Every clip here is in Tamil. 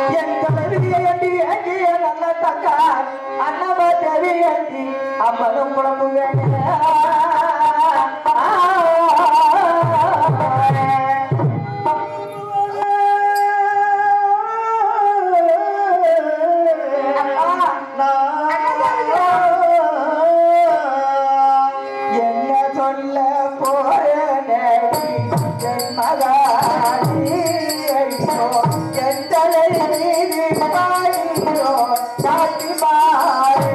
என் தலைவிதியை எண்ணி ஏங்கிய நல்ல தக்கா அன்னவ தேவி ஏந்தி அம்மனும் குழம்புவேன் என்ன சொல்ல போறேனே என் மகாணி ஐயோ என் தலை மீது பாயிரோ சாட்டி பாரு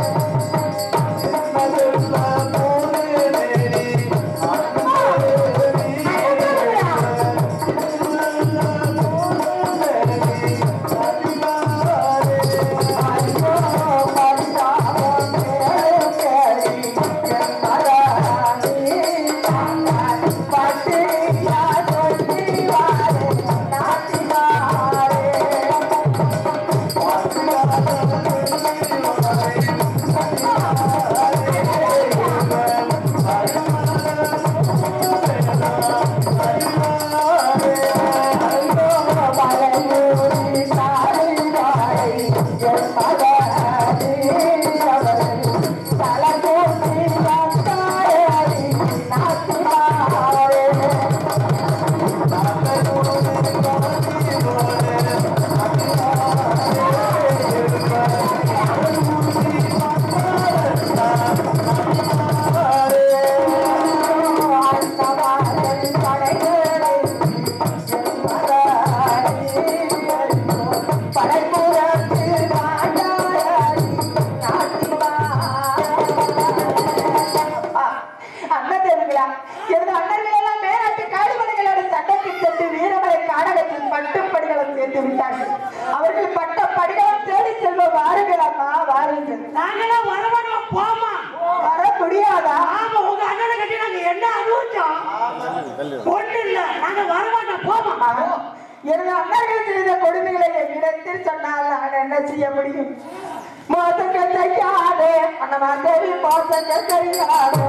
அண்ணதேவிகளா எனது அண்ணர்கள் எல்லாம் மேலாட்டு காடுமலைகளோட சட்டத்தை சென்று வீரமலை காடகத்தில் பட்டுப்படிகளும் சேர்த்து விட்டார்கள் அவர்கள் பட்ட படிகளும் தேடி செல்வ வாருங்கள் அம்மா வாருங்கள் நாங்களாம் வரமாட்டோம் போமா வர முடியாதா ஆமா உங்க அண்ணனை கட்டி நாங்க என்ன அனுபவிச்சோம் ஒண்ணு இல்ல நாங்க வரமாட்டோம் போமா அம்மா, எனது அண்ணர்கள் செய்த கொடுமைகளை என்னிடத்தில் சொன்னால் நான் என்ன செய்ய முடியும் மோசங்க செய்யாதே அண்ணமா தேவி மோசங்க செய்யாதே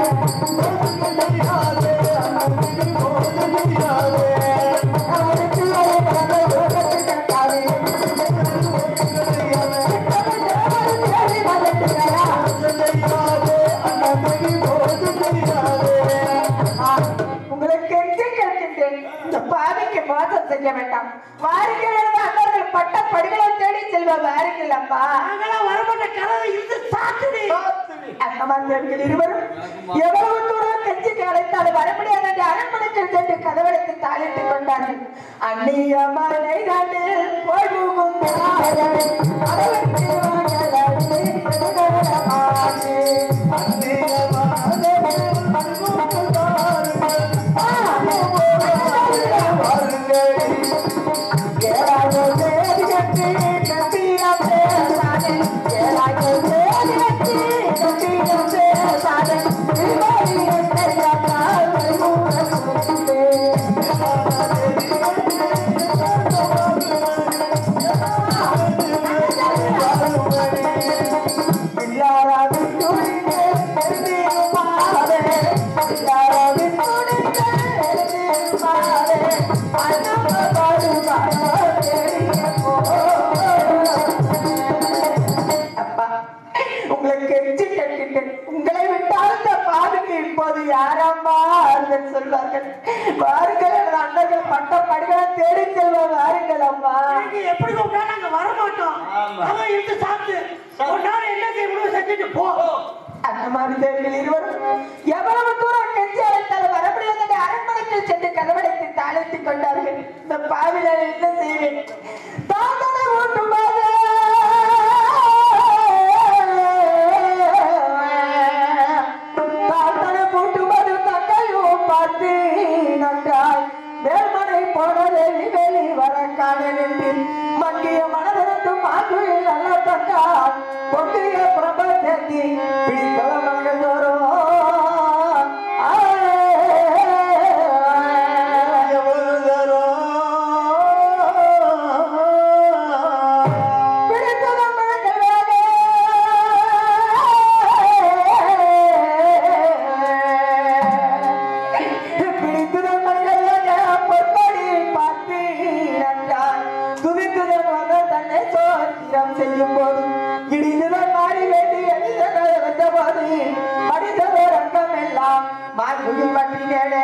அவருக்கு ஒரு கடமை உலகத்தில் கட்டாதே. தேவி மதத்துக்கையா? ஆ, உங்களுக்கு எங்கே கேட்கின்றேன் இந்த பாவிக்கு மோசம் செய்ய வேண்டாம் வாருங்கள் எனது அண்ணர்கள் பட்ட படிகளை தேடி செல்வ வாருங்கள் அம்மா நாங்களாம் வரமாட்டோம் கதவை இருந்து சாத்துது அண்ணமாந்தர்கள் இருவரும் எவ்வளவு தூரம் கட்சிக்கு அழைத்தாலும் வர முடியாது என்று அரண்மனைக்குள் சென்று கதவடைத்து தாளிட்டுக் கொண்டார்கள் அந்நிய மலை கண்டு போய் புகுந்தார்கள். அவளுக்கு மகளே மகளமாச்சு. அந்நிய மலை கண்டு புகுந்தார்கள். ஏழாவது தேதி கட்டி கட்டிடம் பேசாதே. ஏழாவது தேதி கட்டி கட்டிடம் பேசாதே. திருமணி என்னை கண்டால் மறுபூரம் சொல்லுதே. எல்லாராவின் துணிந்து எழுதியிருப்பாரே. எல்லாராவின் துணிந்து எழுதியிருப்பாரே. அண்ணாம பாடுவாரோ தெரிய போ. அப்பா உங்களுக்கு எச்சி கட்டிட்டேன் உங்களை விட்டால் இந்த பாதுக்கு இப்போது யாரம்மா ஆறுதல் சொல்வார்கள் வாருங்கள் எனது அண்ணர்கள் பட்ட படிகளை தேடி செல்வ வாருங்கள் அம்மா நீங்க எப்படி கூப்பிட்டா நாங்க வரமாட்டோம் கதவை இருந்து சாத்து ஒரு நாள் என்ன செய்ய முடியும் செஞ்சுட்டு போ அந்த மாதிரி தேவர்கள் இருவரும் எவ்வளவு தூரம் கெஞ்சி அழைத்தாலும் வர முடியாது என்று அரண்மனைக்குள் சென்று கதவடைத்து தாழ்த்திக் கொண்டார்கள் இந்த பாவிலால் என்ன செய்வேன் தாத்தனை ஊட்டும் போது தாத்தனை ஊட்டும் போது தங்கையும் பார்த்து நன்றாய் வேல்மனை போனதே வெளி வர காண நின்று மங்கிய மனதிருந்து மாங்குயில் நல்ல தந்தால் பொங்கிய பிரபஞ்சத்தி பிடித்தல மகள் தோறும் பிடித்தல மகளே பிடித்தத மகளே பொற்படி பார்த்து நன்றாய் துதித்துதன் யுத்தம் செய்யும் போது இடிந்துதான் மாறி வேண்டி எதிர்களை வந்த போது மனிதர் ரங்கம் எல்லாம் மார்புகில் வட்டினேனே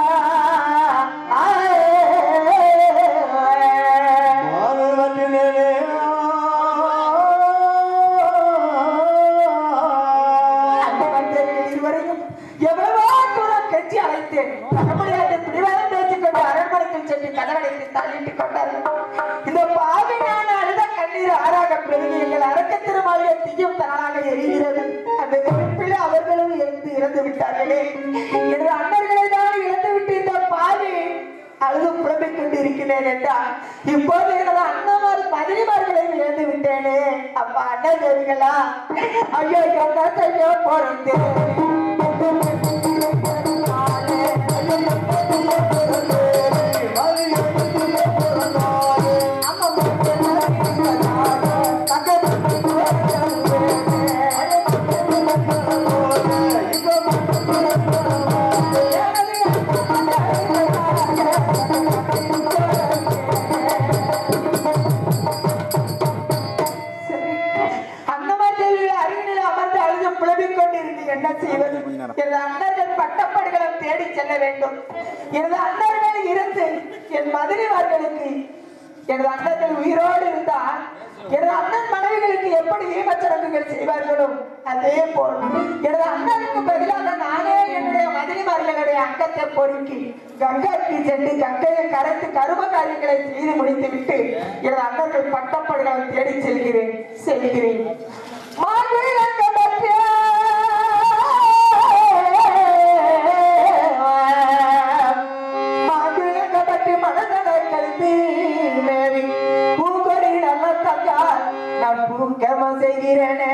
அந்த மனிதர்கள் இருவரையும் எவ்வளவோ தூரம் கெஞ்சி அழைத்தேன் தர முடியாது பிடிவாதம் பேசிக்கொண்டு அரண்மனைக்குள் சென்று கதவடைத்து தள்ளிட்டு கொண்டார்கள் இந்த பாவியான அழுத கண்ணீர் ஆறாக பெருகி எங்கள் அரக்க திருமாளிகை தீயும் தானாக எரிகிறது அந்த குறிப்பில் அவர்களும் இறந்து இறந்து விட்டார்களே எனது அண்ணர்களை தான் இழந்து விட்டு இந்த பாவி அழுது புலம்பிக் கொண்டு இருக்கிறேன் என்றால் இப்போது எனது அண்ணமார் மதினிமார்களையும் இழந்து விட்டேனே அப்பா அண்ணன் தேவிகளா ஐயோ என்ன செய்ய சரி. அன்னமாதேவி அருகில் அமர்ந்து அழுது புலம்பிக் கொண்டிருந்து என்ன செய்வது எனது அண்ணர்கள் பட்டப்படிகளும் தேடி செல்ல வேண்டும் எனது அண்ணர்கள் இருந்து என் மதுரைவார்களுக்கு எனது அண்ணர்கள் உயிரோடு இருந்தால் எனது அண்ணன் மனைவிகளுக்கு எப்படி ஈமச்சடங்குகள் செய்வார்களோ அதே போல் எனது அண்ணனுக்கு பதிலாக நானே என்னுடைய மதுரைமார்களுடைய அங்கத்தை பொறுக்கி கங்கைக்கு சென்று கங்கையை கரைத்து கரும காரியங்களை செய்து முடித்து விட்டு எனது அண்ணர்கள் பட்டப்படிகளை தேடி செல்கிறேன் செல்கிறேன் மார்கழியிலங்க பற்றிய மார்கழியிலங்க பற்றி மனதனை கழித்து மேவி பூங்கொடி நல்ல தங்கால் நான் பூக்கம செய்கிறேனே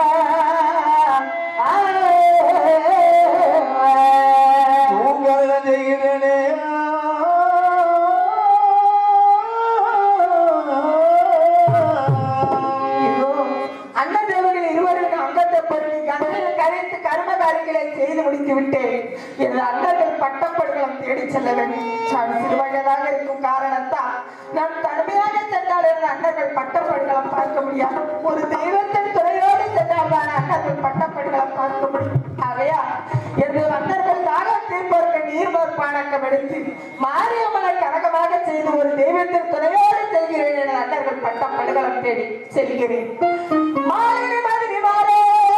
இதோ அண்ணன் தேவர்கள் இருவரும் அங்கத்தை பொருளி கண்ணில் கரைத்து கர்ம காரியங்களை செய்து முடித்து விட்டேன் எனது அண்ணர்கள் பட்டப்படுகளும் தேடி செல்ல வேண்டும் நான் சிறுவயதாக இருக்கும் காரணத்தால் நான் தனிமையாக சென்றால் எனது அண்ணர்கள் பட்டப்படுகளும் பார்க்க முடியாது ஒரு தெய்வத்தின் துறையோடு சென்றால் தான் அண்ணர்கள் பட்டப்படுகளும் பார்க்க முடியும் ஆகையா எனது அண்ணர்கள் தாக தீர்ப்பதற்கு நீர்மோர் பானக்கம் எடுத்து மாரியம்மனை கனகமாக செய்து ஒரு தெய்வத்தின் துணையோடு செல்கிறேன் என அண்ணர்கள் பட்டம் படுகளம் தேடி செல்கிறேன் மாலினி மதினி மாறே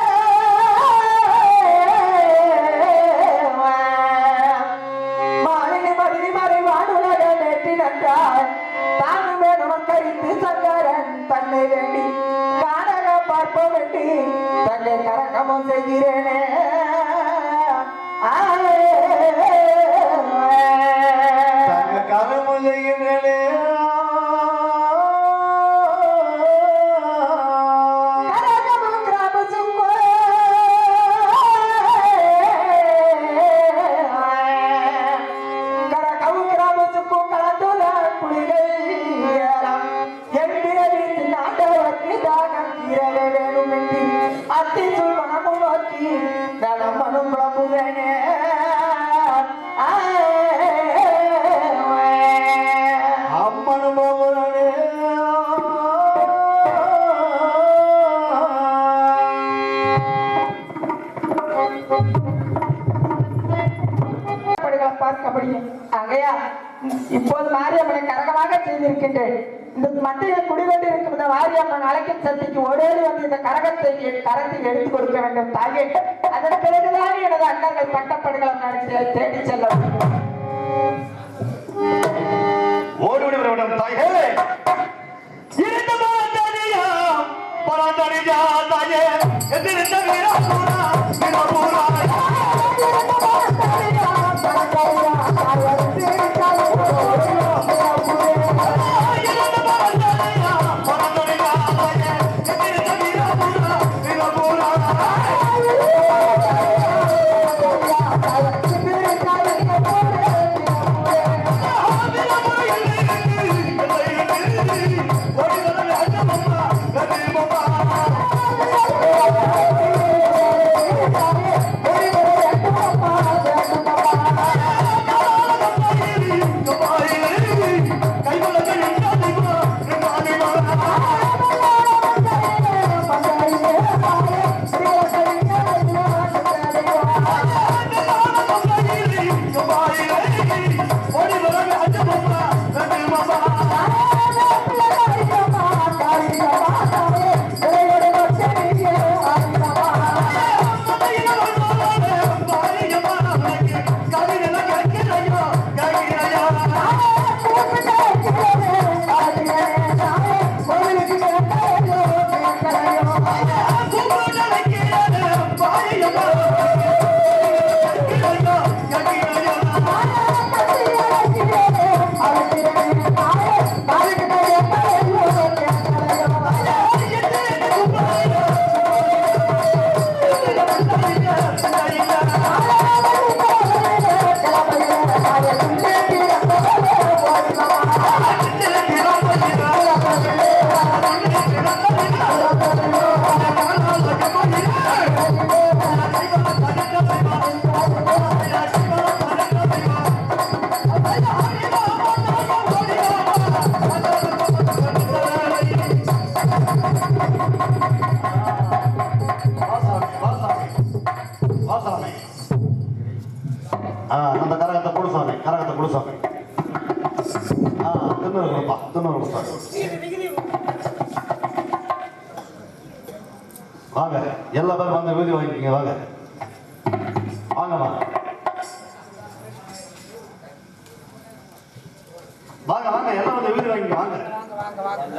மாலினி மதினி மாறி வானுலக நேற்றி நன்றால் தானுமே நமக்கறித்து சங்கரன் தன்னை வேண்டி கானக பார்ப்ப வேண்டி தன்னை கரகமும் செய்கிறேனே கரகமும் கிராமசும் கரகமும் கிராமசுக்கும் கலந்துதான் புலிகள் ஏலம். என் பிறவி நாட்டவர்க்கு தாகம் தீரவே வேணும் என்று அத்தி சொல் மனமும் நோக்கி நலம் மனம் புலம்புவேனே அம்மனும் பாபுரானே படுகளை பார்க்க முடியும் ஆகையா இப்போது மாரியம்மனை கரகமாக செய்திருக்கின்றேன் இந்த மட்டையில் குடிகொண்டு இருக்கும் இந்த மாரியம்மன் அழைக்கும் சக்திக்கு ஓடோடி வந்து இந்த கரகத்தை என் கரத்தில் எடுத்துக் கொடுக்க வேண்டும் தாயே அதன் பிறகுதான் எனது அண்ணங்கள் பட்டப்படுகளை நடத்தி தேடி செல்ல முடியும் ஓடிவிட விடம் தாயே இருந்த மாதனியா பராந்தனியா தாயே எதிர்ந்த வீரபூரா வீரபூரா இருந்த மாதனியா பராந்தனியா தாயே எதிர்ந்த வீரபூரா வீரபூரா ஆ வாங்க எல்லா பேரும் வந்து வீதி வாங்கிக்கங்க வாங்க வாங்கம்மா வாங்க வாங்க எல்லாம் வந்து வீதி வாங்கிக்க வாங்க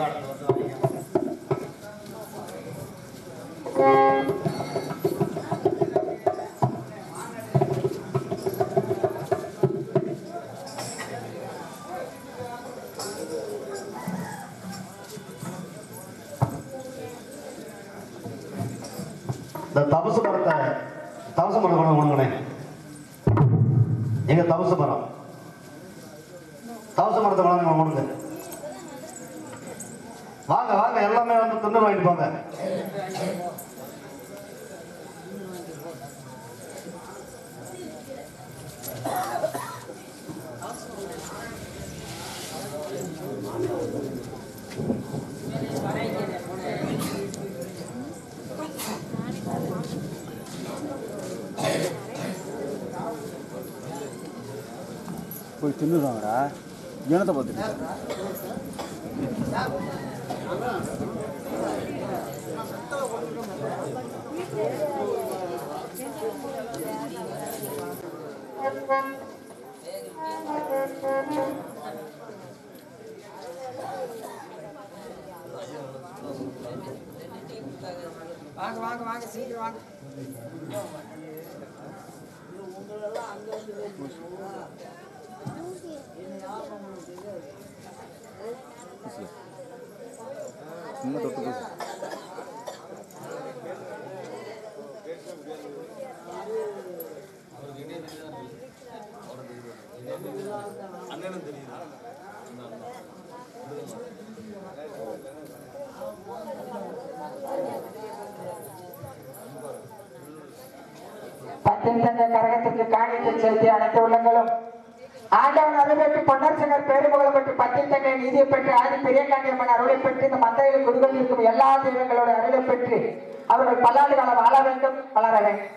இந்த தபசு மரத்தை தபசு மரம் கொண்டு கொடுங்கண்ணே எங்க தபசு மரம் தபசு மரத்தை கொண்டாந்து கொடுங்க வாங்க வாங்க எல்லாமே வந்து துண்டு வாங்கிட்டு போங்க போய் தின்னுடுவாங்கடா இனத்தை பார்த்துட்டு வாங்க வாங்க வாங்க சீக்கிரம் வாங்க சும்மா தொட்டு பேசு பத்தின் தந்த கரகத்துக்கு காணிட்டு செலுத்தி அனைத்து உள்ளங்களும் ஆண்டவன் அருள் பெற்று பொன்னரசங்கர் பேருமுகலை பெற்று பத்தின் தங்கை நீதியை பெற்று ஆதி பெரிய காண்டியம்மன் அருளை பெற்று இந்த மந்தையில் குடிகள் இருக்கும் எல்லா தெய்வங்களோட அருளை பெற்று அவர்கள் பல்லாண்டு காலம் வாழ வேண்டும் வளர வேண்டும்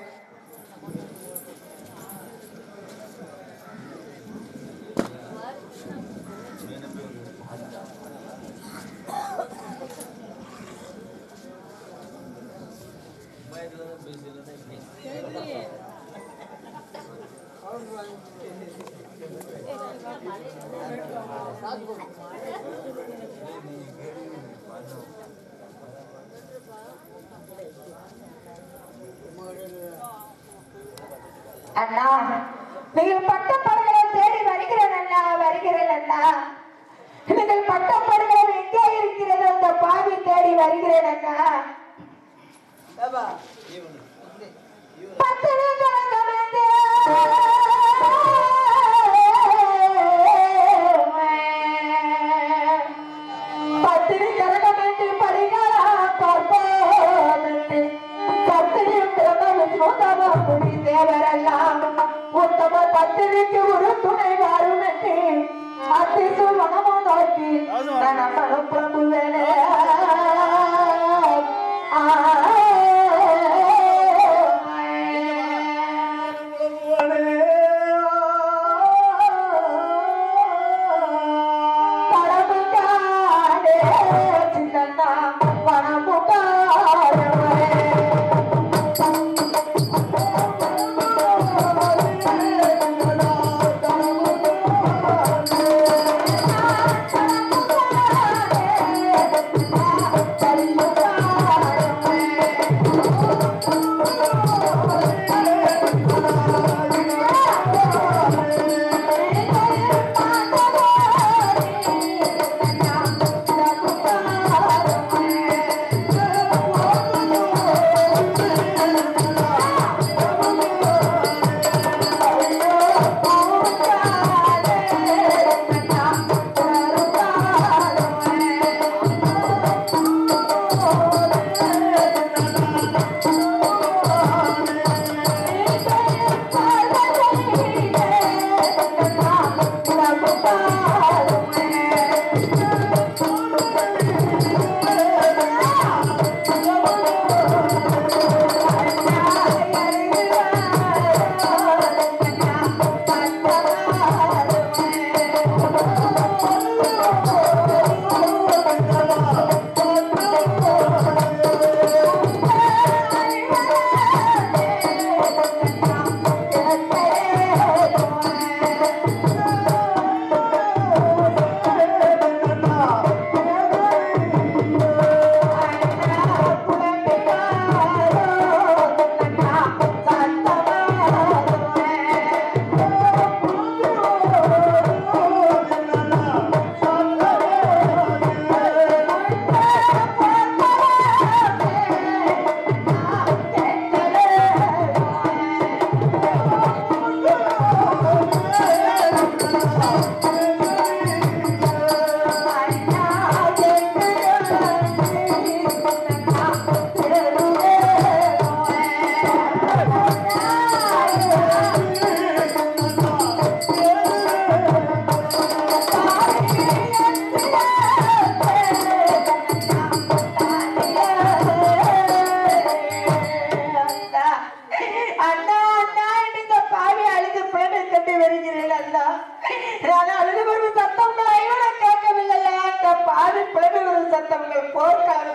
அண்ணா நீங்கள் பட்டப்படைகளை தேடி வருகிறேன் அண்ணா வருகிறேன் அண்ணா நீங்கள் பட்டப்படைகள் எங்கே இருக்கிறது அந்த பாவி தேடி வருகிறேன் அண்ணா பத்தினி கலங்கமென்று பத்தினி கலங்கமென்று படிகளா பார்ப்போமென்று பத்தினியும் பிறந்தவன் சுதம முடி தேவரெல்லாம் உத்தம பத்தினிக்கு ஒரு துணை வரும் என்று அத்திசு மனமோ நோக்கி நனமனம் பிரபுவேனே பணமுக்காரே சின்னண்ணா பணமுக்காரே ஆ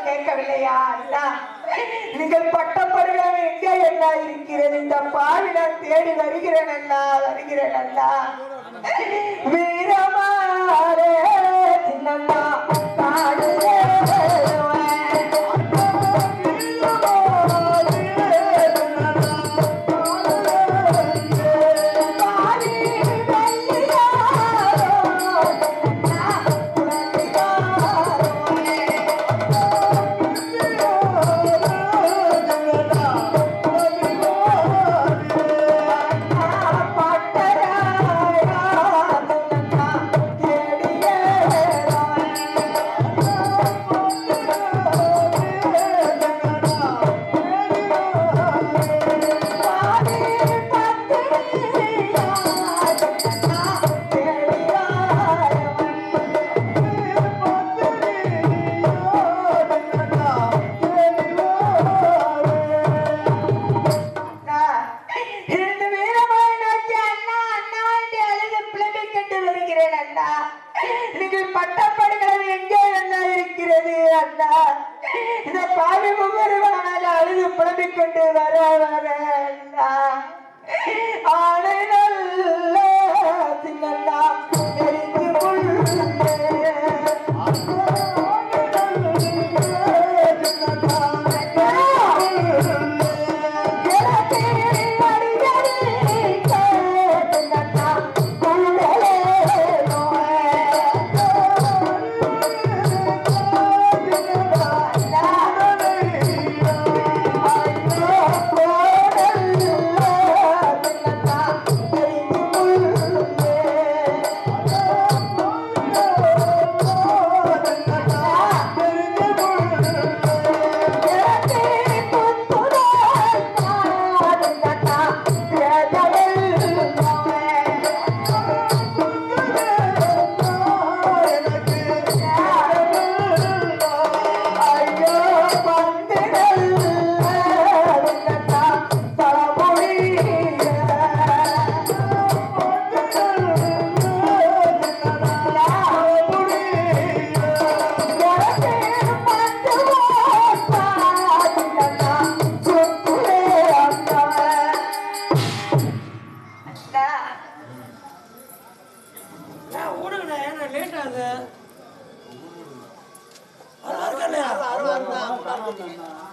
கேட்கவில்லையா அண்ணா நீங்கள் பட்டப்படுகிறது எங்கே என்ன இருக்கிறது இந்த பாவி நான் தேடி வருகிறேன் அண்ணா வருகிறேன் அண்ணா வீரமாரே சின்னண்ணா காடுவே இந்த வீரமான நோக்கி அண்ணா அண்ணா என்று அழுது பிளம்பிக் கொண்டு வருகிறேன் அண்ணா நீங்கள் பட்டப்படுகிறது எங்கே என்ன இருக்கிறது அண்ணா இந்த பாவி முகருவனாக அழுது புலம்பிக் கொண்டு வர வர அண்ணா